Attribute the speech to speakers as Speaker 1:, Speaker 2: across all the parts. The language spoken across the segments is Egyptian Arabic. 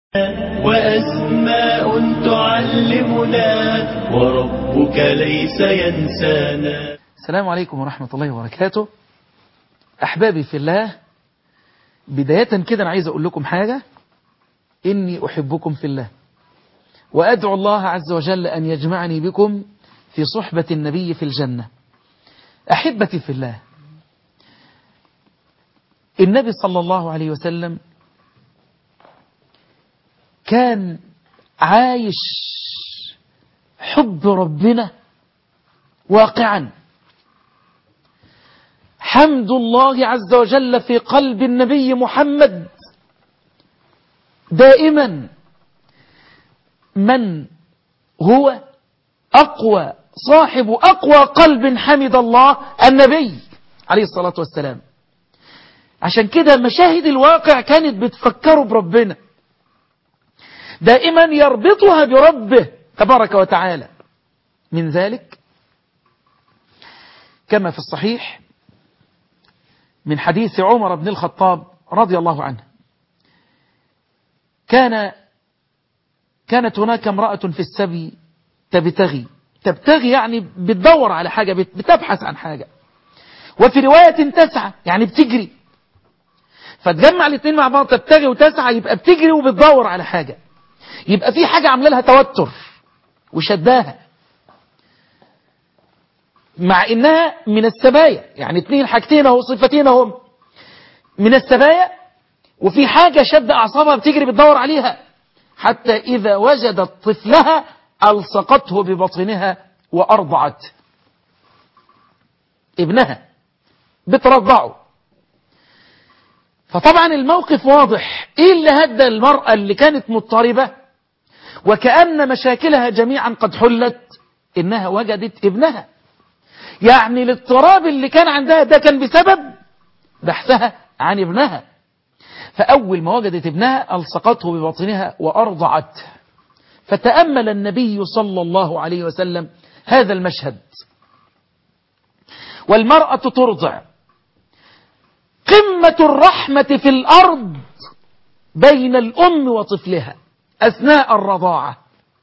Speaker 1: وأسماء تعلمنا وربك ليس ينسانا
Speaker 2: السلام عليكم ورحمة الله وبركاته أحبابي في الله بداية كده أنا عايز أقول لكم حاجة إني أحبكم في الله وأدعو الله عز وجل أن يجمعني بكم في صحبة النبي في الجنة أحبتي في الله النبي صلى الله عليه وسلم كان عايش حب ربنا واقعا حمد الله عز وجل في قلب النبي محمد دائما من هو أقوى صاحب أقوى قلب حمد الله النبي عليه الصلاة والسلام عشان كده مشاهد الواقع كانت بتفكره بربنا دائما يربطها بربه تبارك وتعالى من ذلك كما في الصحيح من حديث عمر بن الخطاب رضي الله عنه كان كانت هناك امرأة في السبي تبتغي تبتغي يعني بتدور على حاجة بتبحث عن حاجة وفي رواية تسعى يعني بتجري فتجمع الاثنين مع بعض تبتغي وتسعى يبقى بتجري وبتدور على حاجة يبقى في حاجة عامله لها توتر وشداها مع انها من السبايا يعني اثنين حاجتين اهو صفتين هم من السبايا وفي حاجة شد اعصابها بتجري بتدور عليها حتى اذا وجدت طفلها الصقته ببطنها وارضعت ابنها بترضعه فطبعا الموقف واضح ايه اللي هدى المرأة اللي كانت مضطربة وكأن مشاكلها جميعا قد حلت انها وجدت ابنها يعني الاضطراب اللي كان عندها ده كان بسبب بحثها عن ابنها فأول ما وجدت ابنها ألصقته ببطنها وأرضعته فتأمل النبي صلى الله عليه وسلم هذا المشهد والمرأة ترضع قمة الرحمة في الأرض بين الأم وطفلها أثناء الرضاعة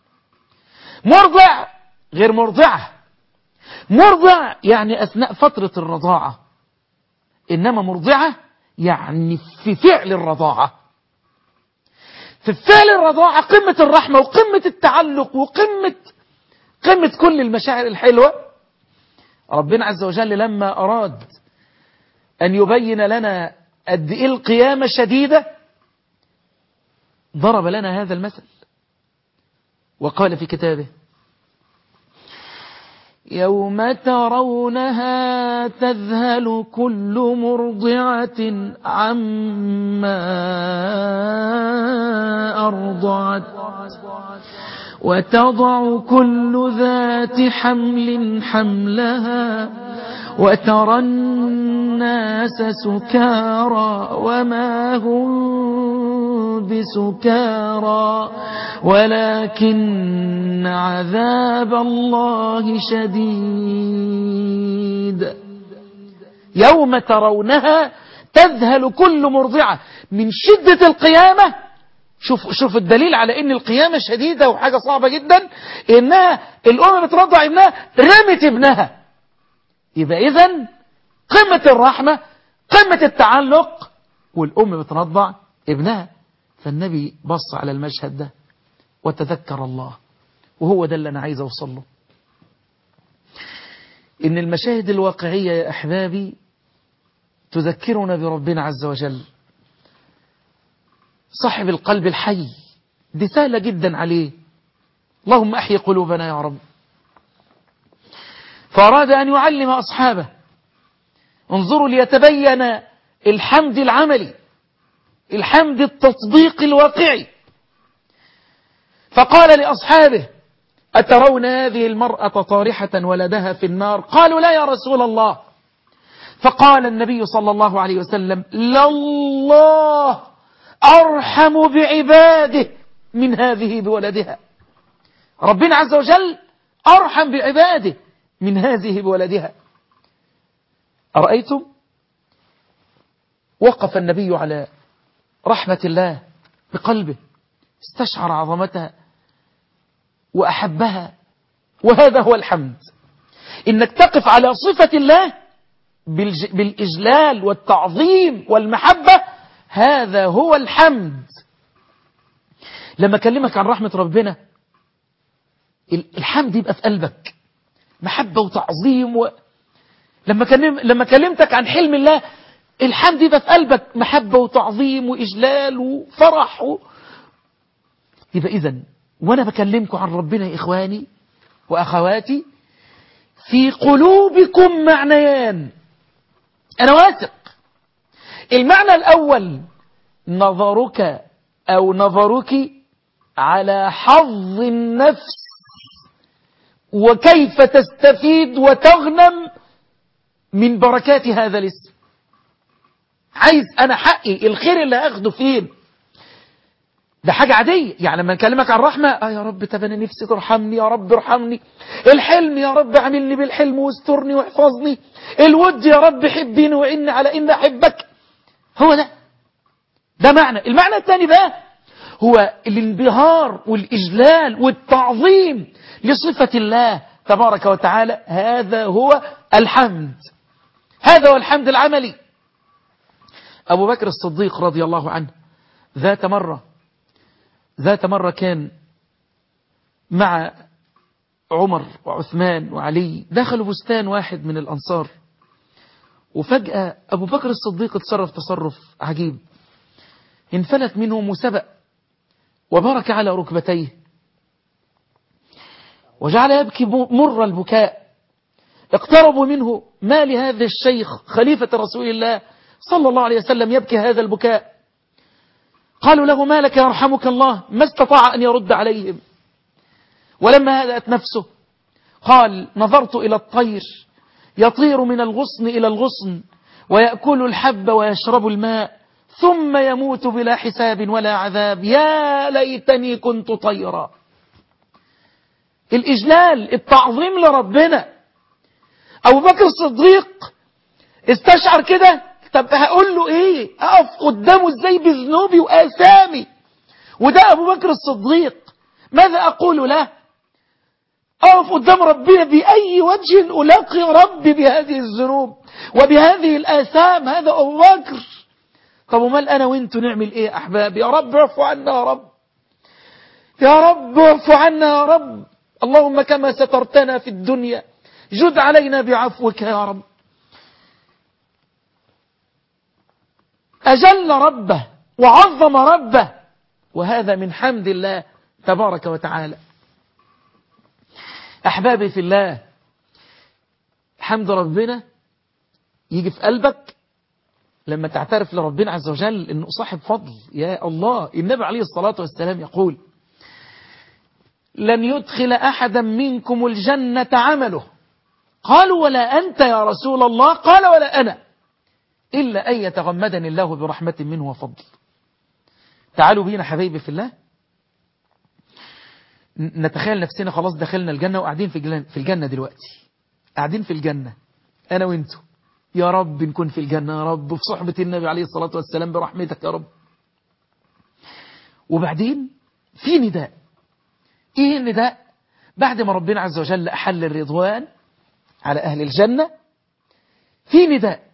Speaker 2: مرضع غير مرضعة مرضع يعني أثناء فترة الرضاعة إنما مرضعة يعني في فعل الرضاعة في فعل الرضاعة قمة الرحمة وقمة التعلق وقمة قمة كل المشاعر الحلوة ربنا عز وجل لما أراد أن يبين لنا قد إيه القيامة شديدة ضرب لنا هذا المثل وقال في كتابه يوم ترونها تذهل كل مرضعة عما أرضعت وتضع كل ذات حمل حملها وترى الناس سكارى وما هم بسكارى ولكن عذاب الله شديد يوم ترونها تذهل كل مرضعة من شدة القيامة شوف شوف الدليل على ان القيامة شديدة وحاجة صعبة جدا انها الام بترضع ابنها رمت ابنها يبقى اذا قمة الرحمة قمة التعلق والام بترضع ابنها فالنبي بص على المشهد ده وتذكر الله وهو ده اللي انا عايز اوصل له ان المشاهد الواقعية يا احبابي تذكرنا بربنا عز وجل صاحب القلب الحي دي سهلة جدا عليه اللهم أحيي قلوبنا يا رب فأراد أن يعلم أصحابه انظروا ليتبين الحمد العملي الحمد التطبيق الواقعي فقال لأصحابه أترون هذه المرأة طارحة ولدها في النار قالوا لا يا رسول الله فقال النبي صلى الله عليه وسلم لله أرحم بعباده من هذه بولدها ربنا عز وجل أرحم بعباده من هذه بولدها أرأيتم وقف النبي على رحمة الله بقلبه استشعر عظمتها وأحبها وهذا هو الحمد إنك تقف على صفة الله بالج- بالإجلال والتعظيم والمحبة هذا هو الحمد لما أكلمك عن رحمة ربنا ال- الحمد يبقى في قلبك محبة وتعظيم و... لما كلم... لما كلمتك عن حلم الله الحمد يبقى في قلبك محبة وتعظيم وإجلال وفرح و... يبقى إذا وأنا بكلمكم عن ربنا يا إخواني وأخواتي في قلوبكم معنيان أنا واثق المعنى الأول نظرك أو نظرك على حظ النفس وكيف تستفيد وتغنم من بركات هذا الاسم عايز أنا حقي الخير اللي هاخده فين ده حاجة عادية يعني لما نكلمك عن رحمة آه يا رب طب أنا نفسي ترحمني يا رب ارحمني الحلم يا رب عاملني بالحلم واسترني واحفظني الود يا رب حبيني وإني على إني أحبك هو ده ده معنى المعنى الثاني بقى هو الانبهار والإجلال والتعظيم لصفة الله تبارك وتعالى هذا هو الحمد هذا هو الحمد العملي أبو بكر الصديق رضي الله عنه ذات مرة ذات مرة كان مع عمر وعثمان وعلي دخلوا بستان واحد من الأنصار وفجأة أبو بكر الصديق اتصرف تصرف عجيب انفلت منه مسبأ وبرك على ركبتيه وجعل يبكي مر البكاء اقتربوا منه ما لهذا الشيخ خليفة رسول الله صلى الله عليه وسلم يبكي هذا البكاء قالوا له ما لك يرحمك الله ما استطاع أن يرد عليهم ولما هدأت نفسه قال نظرت إلى الطير يطير من الغصن إلى الغصن ويأكل الحب ويشرب الماء ثم يموت بلا حساب ولا عذاب يا ليتني كنت طيرا الإجلال التعظيم لربنا أبو بكر الصديق استشعر كده طب هقول له ايه اقف قدامه ازاي بذنوبي وآثامي وده أبو بكر الصديق ماذا أقول له أقف قدام ربنا بأي وجه ألاقي ربي بهذه الذنوب وبهذه الآثام هذا أبو بكر طب ومال أنا وانتوا نعمل إيه أحبابي يا رب اعفو عنا يا رب يا رب اعفو عنا يا رب اللهم كما سترتنا في الدنيا جد علينا بعفوك يا رب أجل ربه وعظم ربه وهذا من حمد الله تبارك وتعالى أحبابي في الله حمد ربنا يجي في قلبك لما تعترف لربنا عز وجل أنه صاحب فضل يا الله النبي عليه الصلاة والسلام يقول لن يدخل أحدا منكم الجنة عمله قالوا ولا أنت يا رسول الله قال ولا أنا إلا أن يتغمدني الله برحمة منه وفضل تعالوا بينا حبايبي في الله نتخيل نفسنا خلاص دخلنا الجنة وقاعدين في في الجنة دلوقتي قاعدين في الجنة أنا وإنتوا يا رب نكون في الجنة يا رب في صحبة النبي عليه الصلاة والسلام برحمتك يا رب وبعدين في نداء إيه النداء بعد ما ربنا عز وجل أحل الرضوان على أهل الجنة في نداء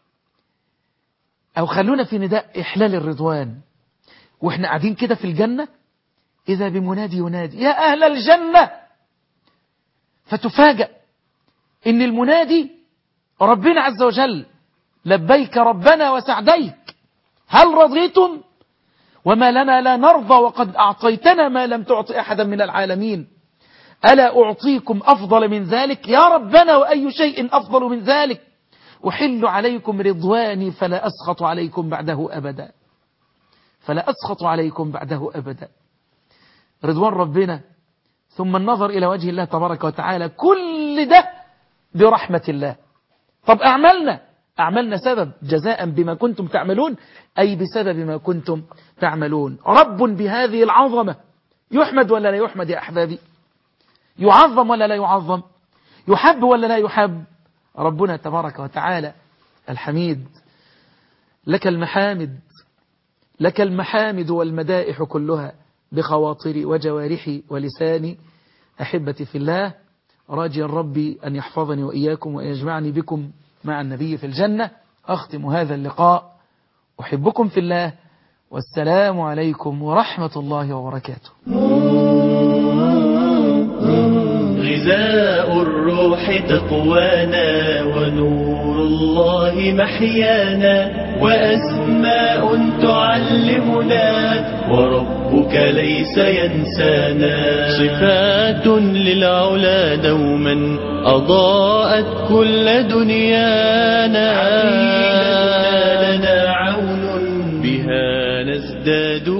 Speaker 2: أو خلونا في نداء إحلال الرضوان وإحنا قاعدين كده في الجنة إذا بمنادي ينادي يا أهل الجنة فتفاجأ إن المنادي ربنا عز وجل لبيك ربنا وسعديك هل رضيتم وما لنا لا نرضى وقد أعطيتنا ما لم تعط أحدا من العالمين ألا أعطيكم أفضل من ذلك يا ربنا وأي شيء أفضل من ذلك أحل عليكم رضواني فلا أسخط عليكم بعده أبدا فلا أسخط عليكم بعده أبدا رضوان ربنا ثم النظر إلى وجه الله تبارك وتعالى كل ده برحمة الله طب أعملنا أعملنا سبب جزاء بما كنتم تعملون أي بسبب ما كنتم تعملون رب بهذه العظمة يحمد ولا لا يحمد يا أحبابي يعظم ولا لا يعظم يحب ولا لا يحب ربنا تبارك وتعالى الحميد لك المحامد لك المحامد والمدائح كلها بخواطري وجوارحي ولساني أحبتي في الله راجيا ربي أن يحفظني وإياكم ويجمعني بكم مع النبي في الجنة أختم هذا اللقاء أحبكم في الله والسلام عليكم ورحمة الله وبركاته
Speaker 1: غذاء الروح تقوانا ونور الله محيانا وأسماء تعلمنا وربك ليس ينسانا صفات للعلا دوما أضاءت كل دنيانا عقيدتنا لنا عون بها نزداد